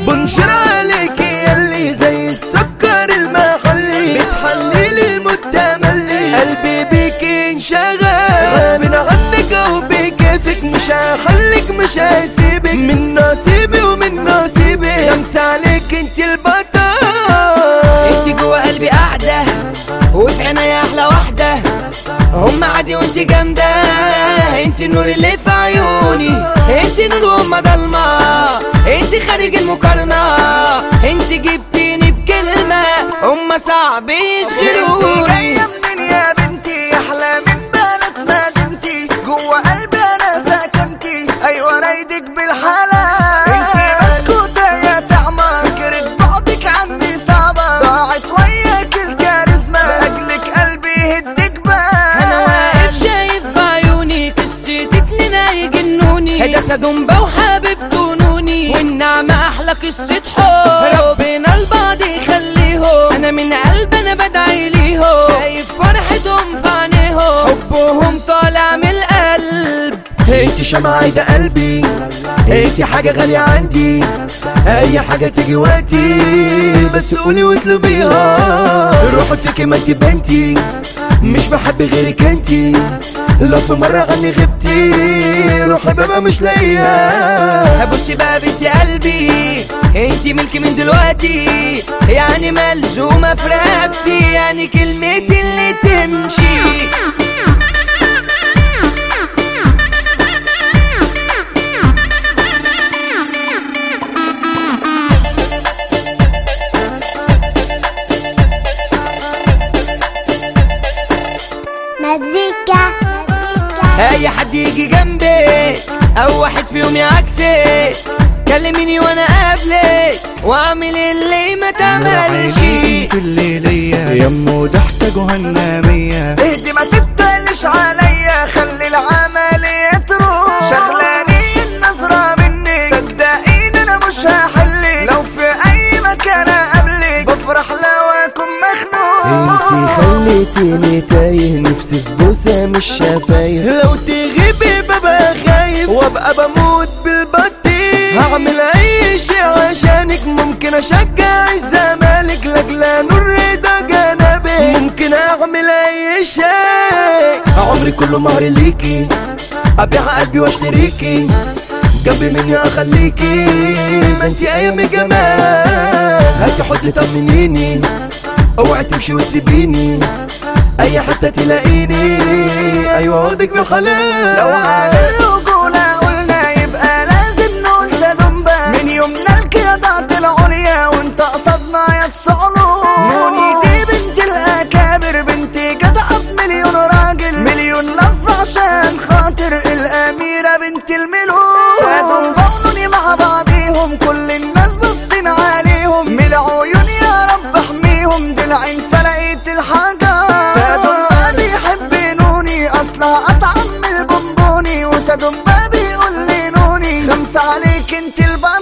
بنشر عليك يلي زي السكر المحلي بتحلي المتملي قلبي بيك انشغل غصب عنك او بكيفك مش هخليك مش هسيبك من نصيبي ومن نصيبي خمسة عليك انت البطل انت جوا قلبي قاعدة وفي عينيا احلى واحدة هم عادي وانت جامدة انت النور اللي في عيوني انت نور وهم ضلمة انت خارج المقارنة انت جبتيني بكلمة هم صعب انت يشغلوني جاية منين يا بنتي احلى من بنات مدينتي جوه قلبي انا سكنتي ايوه رايدك بالحلال انت مسكوتة يا تعمى فكرة بعدك عني صعبة ضاعت وياك الكاريزما لاجلك قلبي يهدك انا واقف بال شايف بعيوني قصتك لنا يجنوني ده سدومبا وحابب جنوني والنعمة احلى قصة حب ربنا البعض يخليهم انا من قلب انا بدعي ليهم شايف فرحتهم في عينيهم حبهم طالع من القلب انت شمعة عايدة قلبي انت حاجة غالية عندي اي حاجة تيجي وقتي بس قولي واطلبيها روحي فيكي ما انت بنتي مش بحب غيرك انتي لو في مرة عني غبتي روحي ببقى مش لاقيها بصي بقى بنت قلبي انتي ملكي من دلوقتي يعني ملزومة في رقبتي يعني كلمتي اللي تمشي مزيكا مزيكا اي حد يجي جنبي او واحد فيهم يعكسي كلميني وانا قابلك واعمل اللي ما تعملش الليلية يمو ضحكة جهنمية اهدي ما تتقلش عليا خلي العملية تروح شغلاني النظرة منك صدقيني انا مش هحلك لو في اي مكان اقابلك بفرح لو اكون مخنوق انتي خليتيني تايه نفسي في بوسة مش شفايف لو تغيبي ببقى خايف وابقى بموت بالبطيء هعمل اي شيء عشانك ممكن اشجع الزمالك لاجل نور رضا جنبك ممكن اعمل اي شيء عمري كله مهر ليكي ابيع قلبي واشتريكي جنبي مني اخليكي ما انتي ايام جمال هاتي حضن طمنيني اوعي تمشي وتسيبيني اي حتة تلاقيني ايوه واخدك في الخلاء لو على الرجولة قلنا يبقى لازم نقول سدومبا من يومنا القيادات العليا وانت قصدنا يا تصعلو نوني دي بنت الاكابر بنت جدعة بمليون راجل مليون لفة عشان خاطر الاميرة بنت الملوك سدومبا ونوني مع بعضيهم كل الناس باصين عليهم من العيون يا رب احميهم دي العين فلقيت الحاجة سدومبا بيحب نوني اصلها اطعم من البونبوني وسدومبا بيقول لي نوني خمسة عليك انت البطل